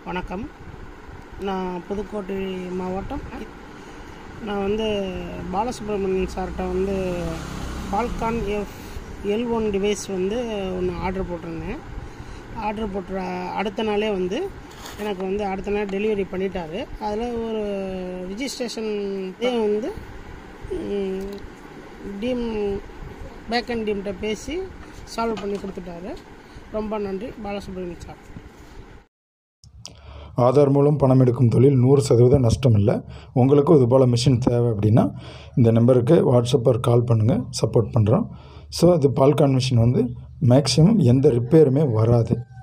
வணக்கம் நான் புதுக்கோட்டை மாவட்டம் நான் வந்து பாலசுப்ரமணியன் சார்கிட்ட வந்து falcon F L one device வந்து ஒன்று ஆர்டர் போட்டிருந்தேன் ஆர்டர் போட்ட அடுத்த நாளே வந்து எனக்கு வந்து அடுத்த நாள் டெலிவரி பண்ணிட்டாரு அதில் ஒரு ரிஜிஸ்ட்ரேஷன் வந்து டீம் பேக் அண்ட் டீம்கிட்ட பேசி சால்வ் பண்ணி கொடுத்துட்டாரு ரொம்ப நன்றி பாலசுப்ரமணியன் சார் ஆதார் மூலம் பணம் எடுக்கும் தொழில் நூறு சதவீதம் நஷ்டம் இல்லை உங்களுக்கும் இது போல் மிஷின் தேவை அப்படின்னா இந்த நம்பருக்கு வாட்ஸ்அப் ஆர் கால் பண்ணுங்கள் சப்போர்ட் பண்ணுறோம் ஸோ இது பால்கான் மிஷின் வந்து மேக்ஸிமம் எந்த ரிப்பேருமே வராது